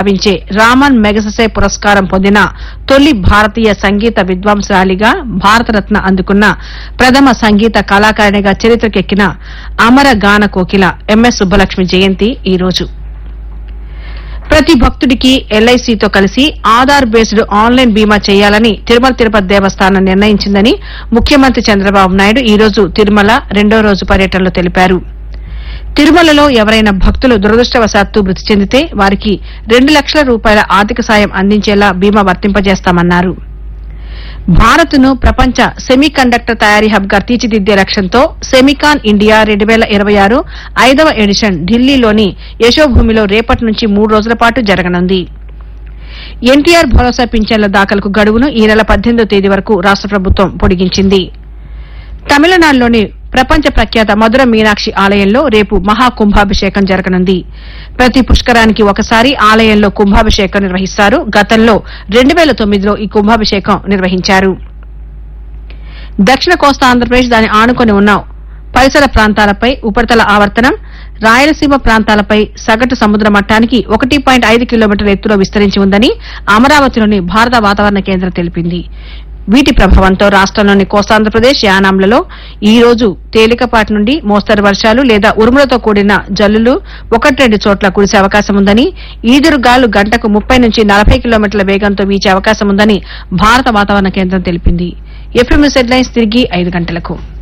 భావించే Ramon Magsaysay పురస్కారం పొందిన తొలి భారతీయ సంగీత విద్వాంసురాలిగా భారతరత్న అందుకున్న ప్రథమ సంగీత కళాకారిణిగా చరిత్రకెక్కిన అమర గాన కోకిల ఎంఎస్ సుబ్బలక్ష్మి జయంతి ఈ రోజు ప్రతి భక్తుడికి ఎల్ఐసితో కలిసి ఆధార్ బేస్డ్ ఆన్లైన్ బీమా చేయాలని తిరుమల తిరుపతి దేవస్థానం నిర్ణయించిందని ముఖ్యమంత్రి చంద్రబాబు నాయుడు ఈ రోజు తిరుమల రెండో రోజు పర్యటనలో తెలిపారు తిరుమలలో ఎవరైనా భక్తులు దురదృష్టవశాత్తు మృతి చెందితే వారికి రెండు లక్షల రూపాయల ఆర్థిక సాయం అందించేలా బీమా వర్తింపజేస్తామన్నారు భారత్ను ప్రపంచ సెమీ కండక్టర్ తయారీ హబ్ గా తీర్చిదిద్దే లక్ష్యంతో సెమికాన్ ఇండియా రెండు వేల ఇరవై ఆరు ఐదవ ఎడిషన్ ఢిల్లీలోని యశోభూమిలో రేపటి నుంచి మూడు రోజుల పాటు జరగనుంది ఎన్టీఆర్ భరోసా పింఛన్ల దాఖలకు గడువును ఈ నెల పద్దెనిమిదో తేదీ వరకు రాష్ట ప్రభుత్వం పొడిగించింది తమిళనాడులోని ప్రపంచ ప్రఖ్యాత మధుర మీనాక్షి ఆలయంలో రేపు మహా కుంభాభిషేకం జరగనుంది ప్రతి పుష్కరానికి ఒకసారి ఆలయంలో కుంభాభిషేకం నిర్వహిస్తారు గతంలో రెండు వేల తొమ్మిదిలో ఈ కుంభాభిషేకం నిర్వహించారు దక్షిణ కోస్తా ఆంధ్రప్రదేశ్ దాని ఆనుకొని ఉన్న పరిసర ప్రాంతాలపై ఉపరితల ఆవర్తనం రాయలసీమ ప్రాంతాలపై సగటు సముద్ర మట్టానికి ఒకటి పాయింట్ ఐదు కిలోమీటర్ల ఎత్తులో విస్తరించి ఉందని అమరావతిలోని భారత వాతావరణ కేంద్రం తెలిపింది వీటి ప్రభావంతో రాష్టంలోని కోస్తాంధ్రప్రదేశ్ యానాంలలో ఈ రోజు తేలికపాటి నుండి మోస్తరు వర్షాలు లేదా ఉరుములతో కూడిన జల్లులు ఒకటి రెండు చోట్ల కురిసే అవకాశం ఉందని ఈదురుగాలు గంటకు ముప్పై నుంచి నలభై కిలోమీటర్ల వేగంతో వీచే అవకాశం ఉందని భారత వాతావరణ కేంద్రం తెలిపింది ఎఫ్ఎం హెడ్లైన్స్ తిరిగి ఐదు గంటలకు